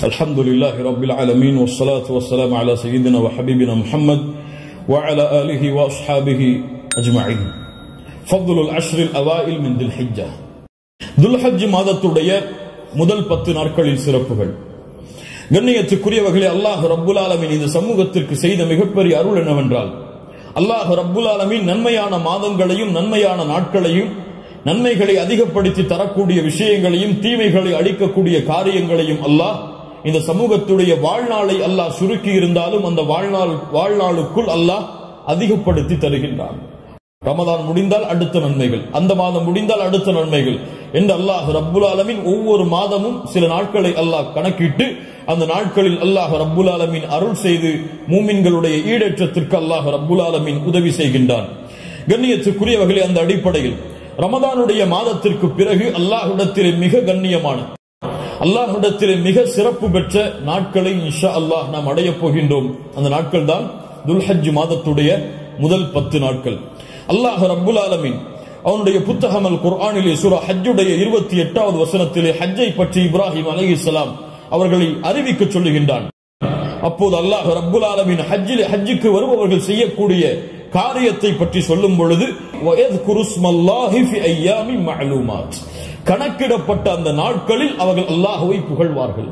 الحمد لله رب العالمين والصلاة والسلام على سيدنا وحبيبنا محمد وعلى آله وأصحابه أجمعين فضل العشر الأوائل من ذي الحجة துல்ஹஜ் மாதத்துடைய முதல் பத்து நாட்களில் சிறப்புகள் கண்ணியத்துக்குரியவர்களே அல்லாஹ் ரப்புல் ஆலமின் இந்த சமூகத்திற்கு செய்த மிகப்பெரிய அருள் என்னவென்றால் அல்லாஹ் ரப்புல் ஆலமின் நன்மையான மாதங்களையும் நன்மையான நாட்களையும் நன்மைகளை அதிகப்படுத்தி தரக்கூடிய விஷயங்களையும் தீமைகளை அளிக்கக்கூடிய காரியங்களையும் அல்லாஹ் இந்த சமூகத்துடைய வாழ்நாளை அல்லாஹ் சுருக்கி இருந்தாலும் அந்த வாழ்நாள் வாழ்நாளுக்குள் அல்லாஹ் அதிகப்படுத்தி தருகின்றான் ரமதான் முடிந்தால் அடுத்த நன்மைகள் அந்த மாதம் முடிந்தால் அடுத்த நன்மைகள் என்று அல்லாஹ் ரப்புல் ஆலமின் ஒவ்வொரு மாதமும் சில நாட்களை அல்லாஹ் கணக்கிட்டு அந்த நாட்களில் அல்லாஹ் ரப்புல் ஆலமின் அருள் செய்து மூமின்களுடைய ஈடேற்றத்திற்கு அல்லாஹ் ரப்புல் ஆலமின் உதவி செய்கின்றான் கண்ணியத்துக்குரியவர்களே அந்த அடிப்படையில் ரமதானுடைய மாதத்திற்கு பிறகு அல்லாஹ்விடத்திலே மிக கண்ணியமான அல்லாஹ்விடத்திலே மிக சிறப்பு பெற்ற நாட்களை இன்ஷா அல்லாஹ் நாம் அடையப் போகின்றோம் அந்த நாட்கள் தான் துல்ஹஜ் மாதத்துடைய முதல் பத்து நாட்கள் அல்லாஹ் ரப்புல் ஆலமின் அவனுடைய புத்தகம் அல் குர்ஆனிலே சூரா ஹஜ்ஜுடைய இருபத்தி எட்டாவது வசனத்திலே ஹஜ்ஜை பற்றி இப்ராஹிம் அலைஹிஸ்ஸலாம் அவர்களை அறிவிக்க சொல்லுகின்றான் அப்போது அல்லாஹ் ரப்புல் ஆலமின் ஹஜ்ஜில் ஹஜ்ஜுக்கு வருபவர்கள் செய்யக்கூடிய காரியத்தை பற்றி சொல்லும் பொழுது வயத்குரு ஸ்மல்லாஹி ஃபி ஐயாமி மஅலூமாத் கணக்கிடப்பட்ட அந்த நாட்களில் அவர்கள் அல்லாஹ்வை புகழ்வார்கள்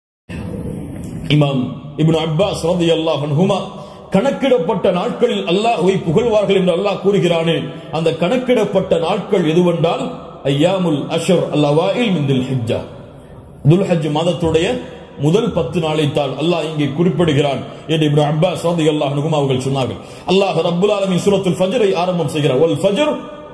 இமாம் இப்னு அப்பாஸ் ரலியல்லாஹு அன்ஹுமா கணக்கிடப்பட்ட நாட்களில் அல்லாஹ்வை புகழ்வார்கள் என்று அல்லாஹ் கூறுகிறானே அந்த கணக்கிடப்பட்ட நாட்கள் எதுவென்றால் ஐயாமுல் அஷர் அல்லவாயில் மின் துல் ஹிஜ்ஜா துல் ஹஜ் மாதத்துடைய முதல் பத்து நாளைத்தான் அல்லாஹ் இங்கே குறிப்பிடுகிறான் என்று இப்னு அப்பாஸ் ரலியல்லாஹு அன்ஹுமா அவர்கள் சொன்னார்கள் அல்லாஹ் ரப்புல் ஆலமீன் சூரத்துல் ஃபஜ்ரை ஆரம்பம் செய்கிறார் வல் ஃபஜ்ர்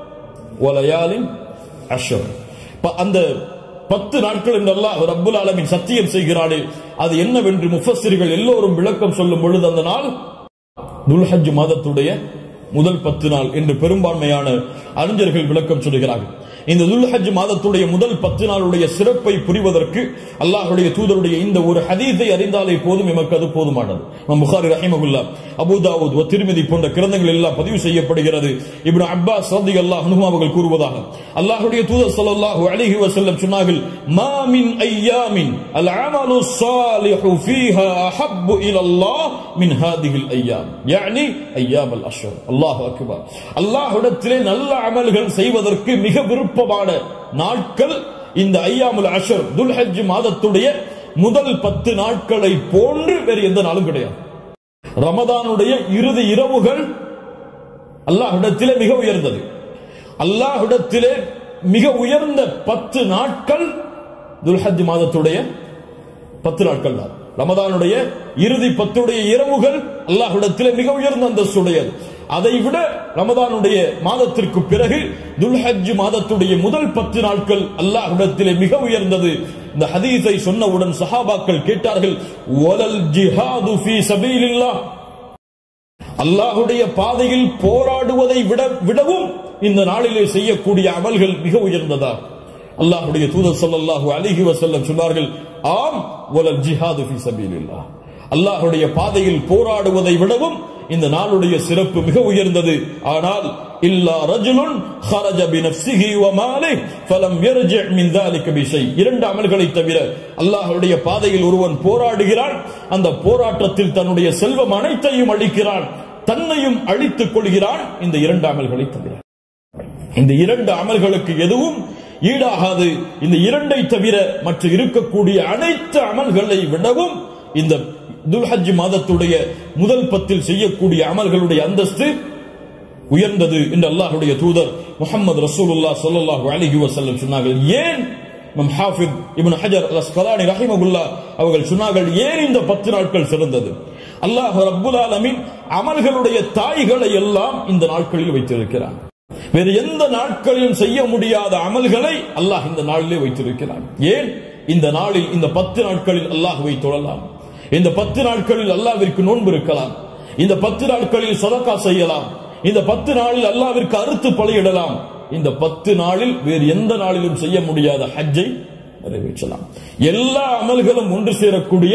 வலயாலின் அஷர் அந்த பத்து நாட்கள் என்று அல்லாஹ் ரப்புல் ஆலமின் சத்தியம் செய்கிறானே அது என்னவென்று முஃபஸ்ஸிர்கள் எல்லோரும் விளக்கம் சொல்லும் பொழுது அந்த நாள் துல்ஹஜ் மாதத்துடைய முதல் பத்து நாள் என்று பெரும்பான்மையான அறிஞர்கள் விளக்கம் சொல்கிறார்கள் இந்த துல்ஹஜ் மாதத்துடைய முதல் பத்து நாளுடைய சிறப்பை புரிவதற்கு அல்லாஹுடைய தூதருடைய இந்த ஒரு ஹதீஸை அறிந்தாலே போதும் எமக்கு அது போதுமானது நம் புகாரி ரஹிமகுல்லா அபுதாவுத் திருமதி போன்ற கிரந்தங்கள் எல்லாம் பதிவு செய்யப்படுகிறது இப்னு அப்பாஸ் ரதி அல்லாஹ் அவர்கள் கூறுவதாக அல்லாஹுடைய தூதர் ஸல்லல்லாஹு அலைஹி வஸல்லம் சொன்னார்கள் மா மின் ஐயாமின் அல் அமலு ஸாலிஹு ஃபீஹா அஹப்பு இலல்லாஹ் மின் ஹாதிஹில் ஐயாம் يعني ஐயாம் அல் அஷ்ஹர் அல்லாஹு அக்பர் அல்லாஹ்விடத்திலே நல்ல அமல்கள் செய்வதற்கு மிக விருப்பமான நாட்கள் இந்த ஐயாமுல் அஷர் துல்ஹஜ் மாதத்துடைய முதல் பத்து நாட்களை போன்று வேறு எந்த நாளும் கிடையாது ரமதானுடைய இறுதி இரவுகள் அல்லாஹ்விடத்திலே மிக உயர்ந்தது அல்லாஹ்விடத்திலே மிக உயர்ந்த பத்து நாட்கள் துல்ஹஜ் மாதத்துடைய பத்து நாட்கள் தான் ரமதானுடைய இறுதி பத்துடைய இரவுகள் அல்லாஹ்விடத்திலே மிக உயர்ந்த அந்தஸ்துடையது அதை விட ரமதானுடைய மாதத்திற்கு பிறகு துல்ஹஜ் மாதத்துடைய முதல் பத்து நாட்கள் அல்லாஹ்விடத்திலே மிக உயர்ந்தது இந்த ஹதீஸை சொன்னவுடன் சஹாபாக்கள் கேட்டார்கள் ஒலல் ஜிஹாது ஃபீ சபீலில்லாஹ் அல்லாஹுடைய பாதையில் போராடுவதை விட விடவும் இந்த நாளிலே செய்யக்கூடிய அமல்கள் மிக உயர்ந்ததா அல்லாஹுடைய தூதர் சொல்லல்லாஹு அலிஹி வசல்லம் சொன்னார்கள் ஆம் ஒலல் ஜிஹாது ஃபீ சபீலில்லாஹ் அல்லாஹுடைய பாதையில் போராடுவதை விடவும் இந்த நாளுடைய சிறப்பு மிக உயர்ந்தது ஆனால் இல்லா ரஜுலுன் خرج بنفسه وماله فلم يرجع من ذلك بشيء இரண்டு அமல்களை தவிர அல்லாஹ்வுடைய பாதையில் ஒருவன் போராடுகிறான் அந்த போராட்டத்தில் தன்னுடைய செல்வம் அனைத்தையும் அளிக்கிறான் தன்னையும் அழித்துக் கொள்கிறான் இந்த இரண்டு அமல்களை தவிர இந்த இரண்டு அமல்களுக்கு எதுவும் ஈடாகாது இந்த இரண்டை தவிர மற்ற இருக்கக்கூடிய அனைத்து அமல்களை விடவும் இந்த துல்ஹஜ் மாதத்துடைய முதல் பத்தில் செய்யக்கூடிய அமல்களுடைய அந்தஸ்து உயர்ந்தது என்று அல்லாஹுடைய தூதர் முகமது ரசூலுல்லா சொல்லல்லாஹு அலிஹி வசல்லம் சொன்னார்கள் ஏன் நம் ஹாஃபித் இப்னு ஹஜர் அல் அஸ்கலானி ரஹிமகுல்லா அவர்கள் சொன்னார்கள் ஏன் இந்த பத்து நாட்கள் சிறந்தது அல்லாஹ் ரப்புல் ஆலமின் அமல்களுடைய தாய்களை எல்லாம் இந்த நாட்களில் வைத்திருக்கிறான் வேறு எந்த நாட்களிலும் செய்ய முடியாத அமல்களை அல்லாஹ் இந்த நாளிலே வைத்திருக்கிறான் ஏன் இந்த நாளில் இந்த பத்து நாட்களில் அல்லாஹுவை தொழலாம் இந்த பத்து நாட்களில் அல்லாவிற்கு நோன்பு இருக்கலாம் இந்த பத்து நாட்களில் சதக்கா செய்யலாம் இந்த பத்து நாளில் அல்லாவிற்கு அறுத்து பழையிடலாம் இந்த பத்து நாளில் வேறு எந்த நாளிலும் செய்ய முடியாத ஹஜ்ஜை நிறைவேற்றலாம் எல்லா அமல்களும் ஒன்று சேரக்கூடிய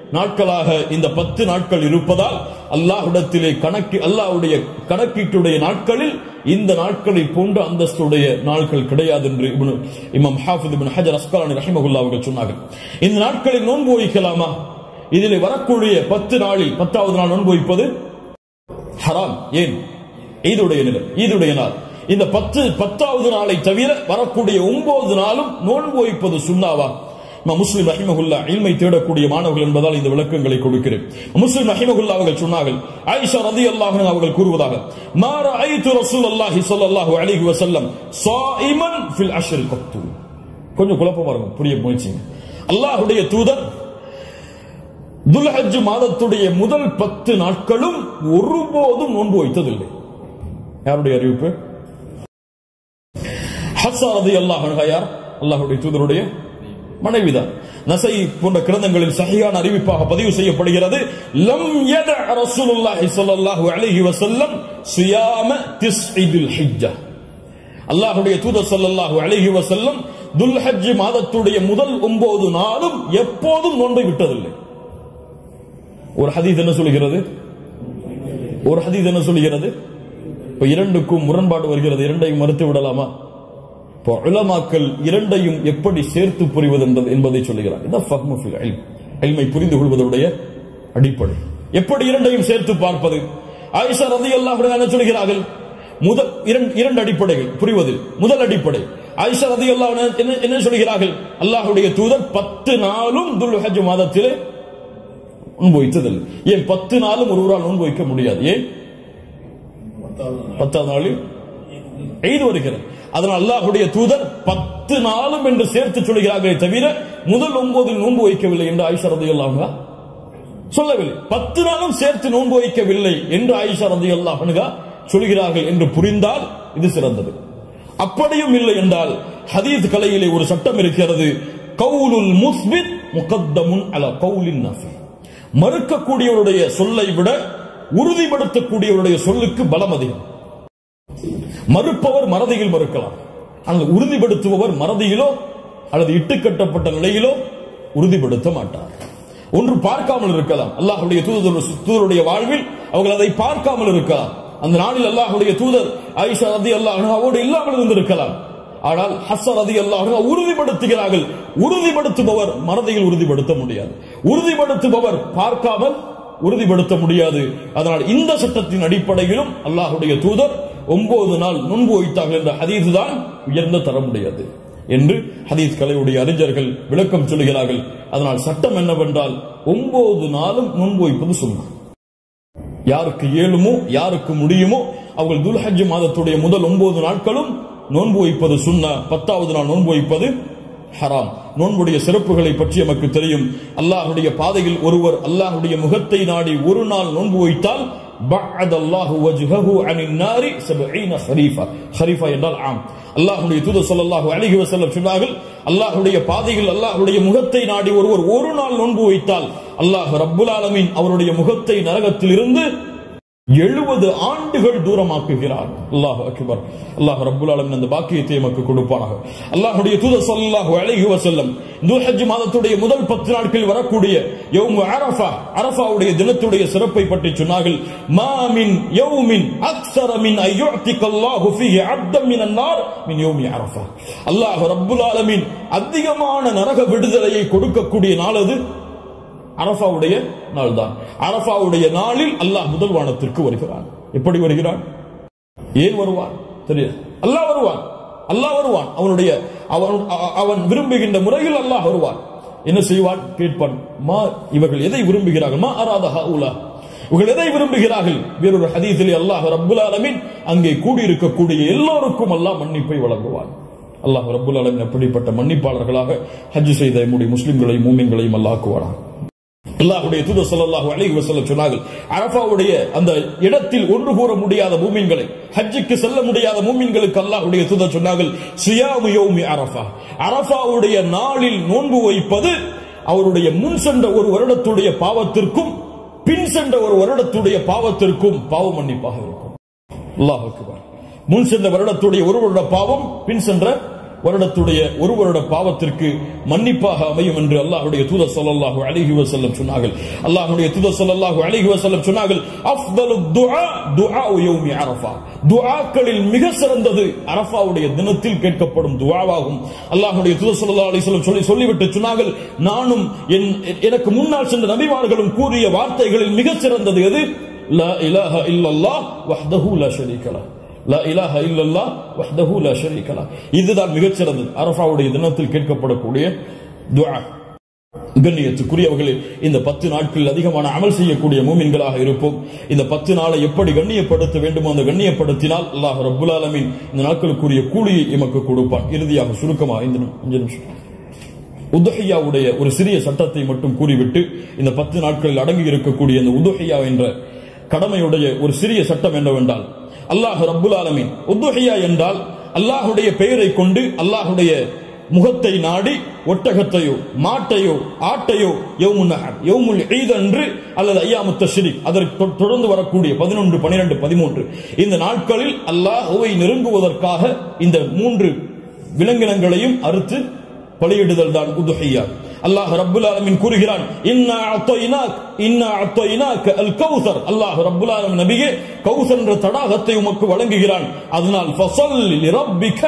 நாட்களாக இந்த பத்து நாட்கள் இருப்பதால் அல்லாஹ்விடத்திலே கணக்கு அல்லாஹ்வுடைய கணக்கீட்டுடைய நாட்களில் இந்த நாட்களை போன்ற அந்தஸ்துடைய நாட்கள் கிடையாது என்று இப்னு இமாம் ஹாஃபித் இப்னு ஹஜர் அஸ்கலானி ரஹிமகுல்லா அவர்கள் சொன்னார்கள் இந்த நாட்களில் நோன்பு வைக்கலாமா இதில் வரக்கூடிய பத்து நாளில் பத்தாவது நாள் நோன்பு வைப்பது ஹராம் ஏன் ஈதுடைய நிலை ஈதுடைய நாள் இந்த பத்து பத்தாவது நாளை தவிர வரக்கூடிய ஒன்பது நாளும் நோன்பு வைப்பது சுண்ணாவா இமாம் முஸ்லிம் ரஹிமகுல்லா இல்மை தேடக்கூடிய மாணவர்கள் என்பதால் இந்த விளக்கங்களை கொடுக்கிறேன் முஸ்லிம் ரஹிமகுல்லா அவர்கள் சொன்னார்கள் ஆயிஷா ரதி அல்லாஹ் அவர்கள் கூறுவதாக மாற ஐத்து ரசூல் அல்லாஹி ஸல்லல்லாஹு அலைஹி வஸல்லம் ஸாயிமன் ஃபில் அஷ்ர் கத்து கொஞ்சம் குழப்பமா இருக்கும் புரிய முயற்சிங்க அல்லாஹ்வுடைய தூதர் துல்ஹஜ் மாதத்துடைய முதல் பத்து நாட்களும் ஒருபோதும் நோன்பு வைத்ததில்லை யாருடைய அறிவிப்பு ஹஸ்ஸா ரதி அல்லாஹ் யார் அல்லாஹ்வுடைய தூதருடைய மனைவிதான் நசை போன்ற கிரந்தங்களில் சஹியான அறிவிப்பாக பதிவு செய்யப்படுகிறது லம் யத ரசூலுல்லாஹி ஸல்லல்லாஹு அலைஹி வஸல்லம் சியாம திஸ்இதில் ஹிஜ்ஜா அல்லாஹ்வுடைய தூதர் ஸல்லல்லாஹு அலைஹி வஸல்லம் துல்ஹஜ் மாதத்துடைய முதல் ஒன்பது நாளும் எப்போதும் நோன்பை விட்டதில்லை ஒரு ஹதீஸ் என்ன சொல்லுகிறது ஒரு ஹதீஸ் என்ன சொல்லுகிறது இப்ப இரண்டுக்கும் முரண்பாடு வருகிறது இரண்டையும் மறுத்து விடலாமா இப்போ உலமாக்கள் இரண்டையும் எப்படி சேர்த்து புரிவது என்பது- என்பதை சொல்லுகிறார் இதான் ஃபஹ்மு ஃபில் இல்ம். இல்மை புரிந்து கொள்வதுடைய அடிப்படை எப்படி இரண்டையும் சேர்த்து பார்ப்பது ஆயிஷா ரலியல்லாஹு அன்ஹா என்ன சொல்கிறார்கள் முதல் இரண்டு இரண்டு அடிப்படைகள் புரிவதில் முதல் அடிப்படை ஆயிஷா ரலியல்லாஹு அன்ஹா என்ன என்ன சொல்கிறார்கள் அல்லாஹ்வுடைய தூதர் பத்து நாளும் துல்ஹஜ் மாதத்திலே நோன்பு வைத்ததில்லை ஏன் பத்து நாளும் ஒருவரால் நோன்பு வைக்க முடியாது ஏன் பத்தாவது நாளில் எய்து வருகிறது அதனால் அல்லாஹ்வுடைய தூதர் பத்து நாளும் என்று சேர்த்து சொல்கிறார்களே தவிர முதல் ஒன்பதில் நோன்பு வைக்கவில்லை என்று ஆயிஷா ரதியல்லாஹு அன்ஹா சொல்லவில்லை பத்து நாளும் சேர்த்து நோன்பு வைக்கவில்லை என்று ஆயிஷா ரதியல்லாஹு அன்ஹா சொல்கிறார்கள் என்று புரிந்தால் இது சிறந்தது அப்படியும் இல்லை என்றால் ஹதீஸ் கலையிலே ஒரு சட்டம் இருக்கிறது கவுலுல் முஸ்பித் முகத்தமுன் அல கவுலின் நஃபி மறுக்கக்கூடியவருடைய சொல்லை விட உறுதிப்படுத்தக்கூடியவருடைய சொல்லுக்கு பலம் அதிகம் மறுப்பவர் மறதியில் மறுக்கலாம் ஆனால் உறுதிப்படுத்துபவர் மறதியிலோ அல்லது இட்டுக்கட்டப்பட்ட நிலையிலோ உறுதிப்படுத்த மாட்டார் ஒன்று பார்க்காமல் இருக்கலாம் அல்லாஹ்வுடைய தூதர் தூதருடைய வாழ்வில் அவர்கள் அதை பார்க்காமல் இருக்கலாம் அந்த நாளில் அல்லாஹ்வுடைய தூதர் ஆயிஷா ரதி அல்லாஹ் அன்ஹாவோடு இல்லாமல் இருந்திருக்கலாம் ஆனால் ஹஸ்ஸன் ரதி அல்லாஹ் உறுதிப்படுத்துகிறார்கள் உறுதிப்படுத்துபவர் மறதியில் உறுதிப்படுத்த முடியாது உறுதிப்படுத்துபவர் பார்க்காமல் உறுதிப்படுத்த முடியாது அதனால் இந்த சட்டத்தின் அடிப்படையிலும் அல்லாஹ்வுடைய தூதர் ஒன்பது நாள் நோன்பு வைத்தார்கள் என்ற ஹதீஸ் தான் உயர்ந்த தர முடியாது என்று ஹதீஸ் கலையுடைய அறிஞர்கள் விளக்கம் சொல்லுகிறார்கள் அதனால் சட்டம் என்னவென்றால் ஒன்பது நாளும் நோன்பு வைப்பது சுண்ணா யாருக்கு இயலுமோ யாருக்கு முடியுமோ அவர்கள் துல்ஹஜ் மாதத்துடைய முதல் ஒன்பது நாட்களும் நோன்பு வைப்பது சுன்னா பத்தாவது நாள் நோன்பு வைப்பது ஹராம் நோன்புடைய சிறப்புகளை பற்றி நமக்கு தெரியும் அல்லாஹ்வுடைய பாதையில் ஒருவர் அல்லாஹ்வுடைய முகத்தை நாடி ஒரு நாள் நோன்பு வைத்தால் பஅத அல்லாஹு வஜ்ஹஹு அனின் நாரி 70 ஹரீஃபா ஹரீஃபா என்றால் ஆம் அல்லாஹ்வுடைய தூதர் ஸல்லல்லாஹு அலைஹி வஸல்லம் சொன்னார்கள் அல்லாஹ்வுடைய பாதையில் அல்லாஹ்வுடைய முகத்தை நாடி ஒருவர் ஒரு நாள் நோன்பு வைத்தால் அல்லாஹ் ரப்புல் ஆலமீன் அவருடைய முகத்தை நரகத்தில் இருந்து எழுபது ஆண்டுகள் தூரமாக்குகிறார் அல்லாஹ் அக்பர் அல்லாஹ் ரப்புல் ஆலமீன் அந்த பாக்கியத்தை நமக்கு கொடுப்பானாக அல்லாஹ்வுடைய தூதர் ஸல்லல்லாஹு அலைஹி வஸல்லம் துல்ஹஜ் மாதத்துடைய முதல் பத்து நாட்களில் வரக்கூடிய யௌமு அரஃபா அரஃபாவுடைய தினத்துடைய சிறப்பை பற்றி சொன்னார்கள் மா மின் யௌமின் அக்ஸர மின் அய்யுஅதிக அல்லாஹு ஃபீஹி அப்தம் மினன் நார் மின் யௌமி அரஃபா அல்லாஹ் ரப்புல் ஆலமீன் அதிகமான நரக விடுதலையை கொடுக்கக்கூடிய நாள் அது அரஃபாவுடைய நாள் தான் அரஃபாவுடைய நாளில் அல்லாஹ் முதல் வானத்திற்கு வருகிறான் எப்படி வருகிறான் ஏன் வருவான் தெரியாது அல்லாஹ் வருவான் அல்லாஹ் வருவான் அவனுடைய அவன் அ- அவன் விரும்புகின்ற முறையில் அல்லாஹ் வருவான் என்ன செய்வான் கேட்பான் மா இவர்கள் எதை விரும்புகிறார்கள் மா அராத ஹவுலா இவர்கள் எதை விரும்புகிறார்கள் வேறொரு ஹதீஸிலே அல்லாஹ் ரப்புல் ஆலமீன் அங்கே கூடியிருக்கக்கூடிய எல்லோருக்கும் அல்லாஹ் மன்னிப்பை வழங்குவான் அல்லாஹ் ரப்புல் ஆலமீன் அப்படிப்பட்ட மன்னிப்பாளர்களாக ஹஜ் செய்த நம்முடைய முஸ்லிம்களையும் மூமின்களையும் அல்லாஹ்க்குவானான் அல்லாஹ்வுடைய தூதர் ஸல்லல்லாஹு அலைஹி வஸல்லம் சொன்னார்கள் அரஃபாவுடைய அந்த இடத்தில் ஒன்று கூற முடியாத மூமின்களை ஹஜ்ஜுக்கு செல்ல முடியாத மூமின்களுக்கு அல்லாஹ்வுடைய தூதர் சொன்னார்கள் சியாமு யௌமி அரஃபா அரஃபாவுடைய நாளில் நோன்பு வைப்பது அவருடைய முன் சென்ற ஒரு வருடத்துடைய பாவத்திற்கும் பின் சென்ற ஒரு வருடத்துடைய பாவத்திற்கும் பாவ மன்னிப்பாக இருக்கும் அல்லாஹ் அக்பர் முன் சென்ற வருடத்துடைய ஒரு வருட பாவம் பின் சென்ற வருடத்துடைய ஒரு வருட பாவத்திற்கு மன்னிப்பாக அமையும் என்று அல்லாஹ்வுடைய தூதர் ஸல்லல்லாஹு அலைஹி வஸல்லம் சொன்னார்கள் அல்லாஹ்வுடைய தூதர் ஸல்லல்லாஹு அலைஹி வஸல்லம் சொன்னார்கள் அஃதலு துஆ துஆ யௌமி அரஃபா துஆக்களில் மிக சிறந்தது அரஃபாவுடைய தினத்தில் கேட்கப்படும் துஆவாகும் அல்லாஹ்வுடைய தூதர் ஸல்லல்லாஹு அலைஹி வஸல்லம் சொல்லி சொல்லிவிட்டு சொன்னார்கள் நானும் என் எனக்கு முன்னால் சென்ற நபிமார்களும் கூறிய வார்த்தைகளில் மிக சிறந்தது எது லா இலாஹ இல்லல்லாஹ் வஹ்தஹு லா ஷரீக லஹ் லா இலாஹ இல்லல்லாஹ் வஹ்தஹு லா ஷரீக லஹ் இதுதான் மிகச்சிறந்தது அரஃபாவுடைய தினத்தில் கேட்கப்படக்கூடிய துஆ கண்ணியத்துக்குரியவர்களே இந்த பத்து நாட்களில் அதிகமான அமல் செய்யக்கூடிய மூமின்களாக இருப்போம் இந்த பத்து நாளை எப்படி கண்ணியப்படுத்த வேண்டுமோ அந்த கண்ணியப்படுத்தினால் அல்லாஹ் ரப்புல் ஆலமீன் இந்த நாட்களுக்குரிய கூலியை எமக்கு கொடுப்பான் இறுதியாக சுருக்கமாக ஐந்து நிமி- அஞ்சு நிமிஷம் உதுஹையாவுடைய ஒரு சிறிய சட்டத்தை மட்டும் கூறிவிட்டு இந்த பத்து நாட்களில் அடங்கி இருக்கக்கூடிய இந்த உதுஹையா என்ற கடமையுடைய ஒரு சிறிய சட்டம் என்னவென்றால் அல்லாஹ் ரப்புல் ஆலமீன் உதுஹையா என்றால் அல்லாஹுடைய பெயரை கொண்டு அல்லாஹுடைய முகத்தை நாடி ஒட்டகத்தையோ மாட்டையோ ஆட்டையோ யௌமுன் நஹர் யௌமுல் ஈத் அன்று அல்லது ஐயாமு தஷ்ரீக் அதற்கு தொ- தொடர்ந்து வரக்கூடிய பதினொன்று பனிரெண்டு பதிமூன்று இந்த நாட்களில் அல்லாஹ்வை நெருங்குவதற்காக இந்த மூன்று விலங்கினங்களையும் அறுத்து பலியிடுதல் தான் உதுஹையா அல்லாஹ் ரப்புல் ஆலமீன் கூறுகிறான் இன்னா அத்தைனாக் இன்னா அத்தைனாக அல் கௌசர் அல்லாஹ் ரப்புல் ஆலமீன் நபியே கௌசர் என்ற தடாகத்தை உமக்கு வழங்குகிறான் அதனால் ஃபஸல்லி லிரப்பிக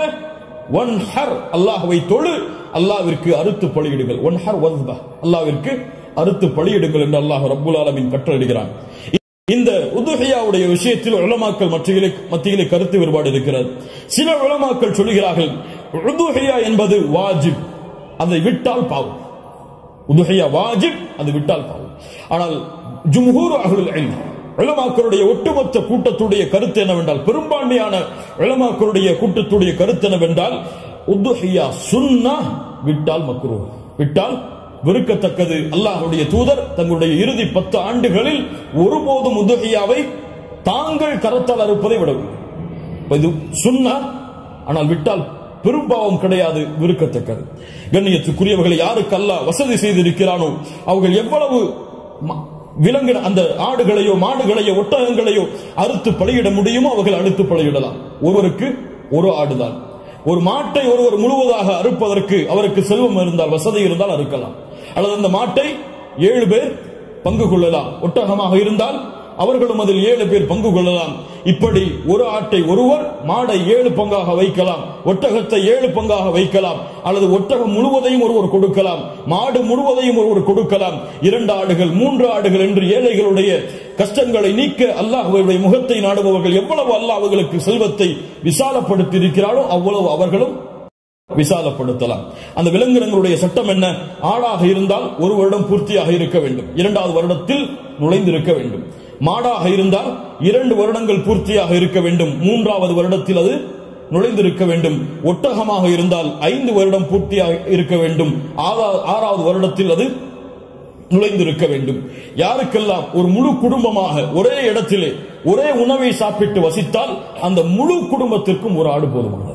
வன்ஹர் அல்லாஹ்வை தொழு அல்லாஹ்விற்கு அறுத்து பலியிடுங்கள் வன்ஹர் வஸ்பா அல்லாஹ்விற்கு அறுத்து பலியிடுங்கள் என்று அல்லாஹ் ரப்புல் ஆலமீன் கட்டளையிடுகிறான் இந்த உதுஹையாவுடைய விஷயத்தில் உலமாக்கள் மத்தியிலே மத்தியிலே கருத்து வேறுபாடு இருக்கிறது சில உலமாக்கள் சொல்லுகிறார்கள் உதுஹையா என்பது வாஜிப் அதை விட்டால் பாவம் உதுஹையா வாஜிப் அது விட்டால் பாவம் ஆனால் ஜும்ஹூர் அஹ்லுல் இல்ம் உலமாக்களுடைய ஒட்டுமொத்த கூட்டத்துடைய கருத்து என்னவென்றால் பெரும்பான்மையான உலமாக்களுடைய கூட்டத்துடைய கருத்து என்னவென்றால் உதுஹையா சுன்னா விட்டால் மக்ரூஹ் விட்டால் வெறுக்கத்தக்கது அல்லாஹ்வுடைய தூதர் தங்களுடைய இறுதி பத்து ஆண்டுகளில் ஒருபோதும் உதுஹையாவை தாங்கள் கரத்தால் அறுப்பதை விடவில்லை இப்ப இது சுன்னா ஆனால் விட்டால் பெரும்பாவம் கிடையாது விருக்கத்தக்கது கண்ணியத்துக்குரியவர்களை யாருக்கு அல்லாஹ் வசதி செய்திருக்கிறானோ அவர்கள் எவ்வளவு ம- விலங்கின அந்த ஆடுகளையோ மாடுகளையோ ஒட்டகங்களையோ அறுத்து பலியிட முடியுமோ அவர்கள் அறுத்து பலியிடலாம் ஒருவருக்கு ஒரு ஆடுதான் ஒரு மாட்டை ஒருவர் முழுவதாக அறுப்பதற்கு அவருக்கு செல்வம் இருந்தால் வசதி இருந்தால் அறுக்கலாம் அல்லது அந்த மாட்டை ஏழு பேர் பங்கு கொள்ளலாம் ஒட்டகமாக இருந்தால் அவர்களும் அதில் ஏழு பேர் பங்கு கொள்ளலாம் இப்படி ஒரு ஆட்டை ஒருவர் மாடை ஏழு பங்காக வைக்கலாம் ஒட்டகத்தை ஏழு பங்காக வைக்கலாம் அல்லது ஒட்டகம் முழுவதையும் ஒருவர் கொடுக்கலாம் மாடு முழுவதையும் ஒருவர் கொடுக்கலாம் இரண்டு ஆடுகள் மூன்று ஆடுகள் என்று ஏழைகளுடைய கஷ்டங்களை நீக்க அல்லாஹ்வுடைய முகத்தை நாடுபவர்கள் எவ்வளவு அல்லாஹ் அவர்களுக்கு செல்வத்தை விசாலப்படுத்தி இருக்கிறாரோ அவ்வளவு அவர்களும் விசாலப்படுத்தலாம் அந்த விலங்கினங்களுடைய சட்டம் என்ன ஆடாக இருந்தால் ஒரு வருடம் பூர்த்தியாக இருக்க வேண்டும் இரண்டாவது வருடத்தில் நுழைந்திருக்க வேண்டும் மாடாக இருந்தால் இரண்டு வருடங்கள் பூர்த்தியாக இருக்க வேண்டும் மூன்றாவது வருடத்தில் அது நுழைந்திருக்க வேண்டும் ஒட்டகமாக இருந்தால் ஐந்து வருடம் பூர்த்தியாக இருக்க வேண்டும் ஆறா- ஆறாவது வருடத்தில் அது நுழைந்திருக்க வேண்டும் யாருக்கெல்லாம் ஒரு முழு குடும்பமாக ஒரே இடத்திலே ஒரே உணவை சாப்பிட்டு வசித்தால் அந்த முழு குடும்பத்திற்கும் ஒரு ஆடு போதுமானது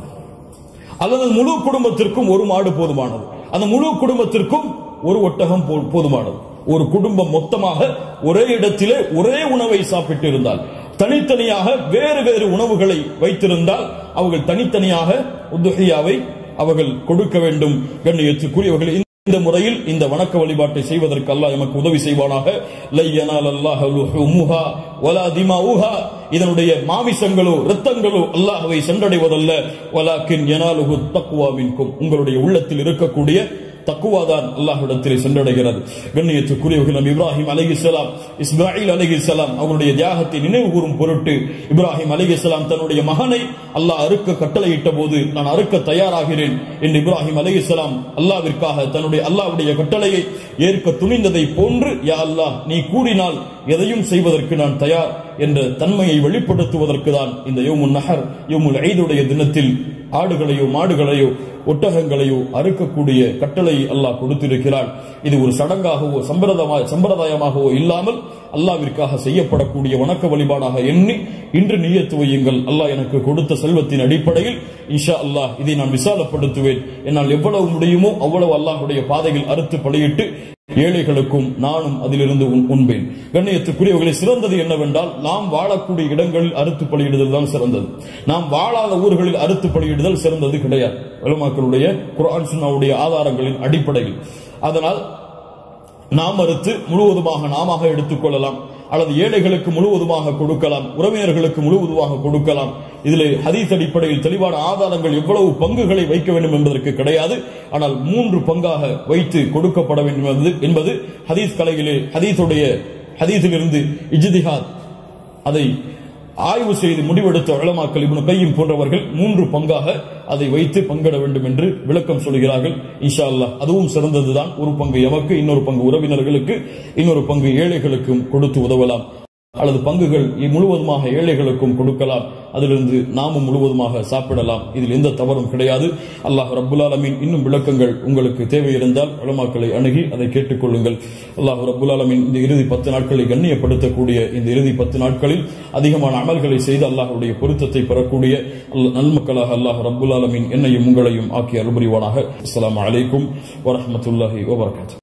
அல்லது முழு குடும்பத்திற்கும் ஒரு மாடு போதுமானது அந்த முழு குடும்பத்திற்கும் ஒரு ஒட்டகம் போ- போதுமானது ஒரு குடும்பம் மொத்தமாக ஒரே இடத்திலே ஒரே உணவை சாப்பிட்டு இருந்தால் தனித்தனியாக வேறு வேறு உணவுகளை வைத்திருந்தால் அவர்கள் தனித்தனியாக உதுஹியாவை அவர்கள் கொடுக்க வேண்டும் கண்ணியத்துக்குரியவர்கள் இந்த முறையில் இந்த வணக்க வழிபாட்டை செய்வதற்கு அல்லாஹ் எமக்கு உதவி செய்வானாக லை யனால் அல்லாஹ் லுஹுமுஹா வலா திமாவுஹா இதனுடைய மாமிசங்களோ இரத்தங்களோ அல்லாஹ்வை சென்றடைவதல்ல வலாக்கின் யனாலுஹு தக்வா மின்கும் உங்களுடைய உள்ளத்தில் இருக்கக்கூடிய தக்குவாதான் அல்லாஹ்விடத்திலே சென்றடைகிறது கண்ணியத்துக்குரியவர்கள் நபி இப்ராஹிம் அலைஹிஸ்ஸலாம் இஸ்மாயில் அலைஹிஸ்ஸலாம் அவருடைய தியாகத்தை நினைவு கூறும் பொருட்டு இப்ராஹிம் அலைஹிஸ்ஸலாம் தன்னுடைய மகனை அல்லாஹ் அறுக்க கட்டளையிட்ட போது நான் அறுக்க தயாராகிறேன் என்று இப்ராஹிம் அலைஹிஸ்ஸலாம் அல்லாவிற்காக தன்னுடைய அல்லாஹ்வுடைய கட்டளையை ஏற்க துணிந்ததை போன்று யா அல்லாஹ் நீ கூறினால் எதையும் செய்வதற்கு நான் தயார் என்ற தன்மையை வெளிப்படுத்துவதற்கு தான் இந்த யோமுன் நஹர் யோமுல் ஐதுடைய தினத்தில் ஆடுகளையோ மாடுகளையோ ஒட்டகங்களையோ அறுக்கக்கூடிய கட்டளை அல்லாஹ் கொடுத்திருக்கிறான் இது ஒரு சடங்காகவோ சம்பிரதாய சம்பிரதாயமாகவோ இல்லாமல் அல்லாவிற்காக செய்யப்படக்கூடிய வணக்க வழிபாடாக எண்ணி இன்று நியத்து வையுங்கள் அல்லாஹ் எனக்கு கொடுத்த செல்வத்தின் அடிப்படையில் இன்ஷா அல்லாஹ் இதை நான் விசாலப்படுத்துவேன் என்னால் எவ்வளவு முடியுமோ அவ்வளவு அல்லாஹ்வுடைய பாதையில் அறுத்து பலியிட்டு ஏழைகளுக்கும் நானும் அதிலிருந்து உண்- உண்பேன் கண்ணியத்துக்குரியவர்களை சிறந்தது என்னவென்றால் நாம் வாழக்கூடிய இடங்களில் அறுத்து பலியிடுதல் தான் சிறந்தது நாம் வாழாத ஊர்களில் அறுத்து பலியிடுதல் சிறந்தது கிடையாது உலமாக்களுடைய குர்ஆன் சுன்னாவுடைய ஆதாரங்களின் அடிப்படையில் அதனால் நாம் அறுத்து முழுவதுமாக நாம எடுத்துக்கொள்ளலாம் அல்லது ஏழைகளுக்கு முழுவதுமாக கொடுக்கலாம் உறவினர்களுக்கு முழுவதுமாக கொடுக்கலாம் இதில் ஹதீஸ் அடிப்படையில் தெளிவான ஆதாரங்கள் எவ்வளவு பங்குகளை வைக்க வேண்டும் என்பதற்கு கிடையாது ஆனால் மூன்று பங்காக வைத்து கொடுக்கப்பட வேண்டும் என்பது என்பது ஹதீஸ் கலையிலே ஹதீஸுடைய ஹதீஸிலிருந்து இஜ்திஹாத் அதை ஆய்வு செய்து முடிவெடுத்த உலமாக்கள் இப்னு கையும் போன்றவர்கள் மூன்று பங்காக அதை வைத்து பங்கிட வேண்டும் என்று விளக்கம் சொல்கிறார்கள் இன்ஷா அல்லாஹ் அதுவும் சிறந்ததுதான் ஒரு பங்கு எமக்கு இன்னொரு பங்கு உறவினர்களுக்கு இன்னொரு பங்கு ஏழைகளுக்கும் கொடுத்து உதவலாம் அல்லது பங்குகள் முழுவதுமாக ஏழைகளுக்கும் கொடுக்கலாம் அதிலிருந்து நாமும் முழுவதுமாக சாப்பிடலாம் இதில் எந்த தவறும் கிடையாது அல்லாஹ் ரப்புல் ஆலமீன் இன்னும் விளக்கங்கள் உங்களுக்கு தேவை இருந்தால் உலமாக்களை அணுகி அதை கேட்டுக்கொள்ளுங்கள் அல்லாஹ் ரப்புல் ஆலமீன் இந்த இறுதி பத்து நாட்களை கண்ணியப்படுத்தக்கூடிய இந்த இறுதி பத்து நாட்களில் அதிகமான அமல்களை செய்து அல்லாஹ்வுடைய பொருத்தத்தை பெறக்கூடிய அல்ல- நல்மக்களாக அல்லாஹ் ரப்புல் ஆலமீன் என்னையும் உங்களையும் ஆக்கி அருள்புரிவானாக அஸ்ஸலாமு அலைக்கும் வரஹ்மத்துல்லாஹி வபரகாத்துஹு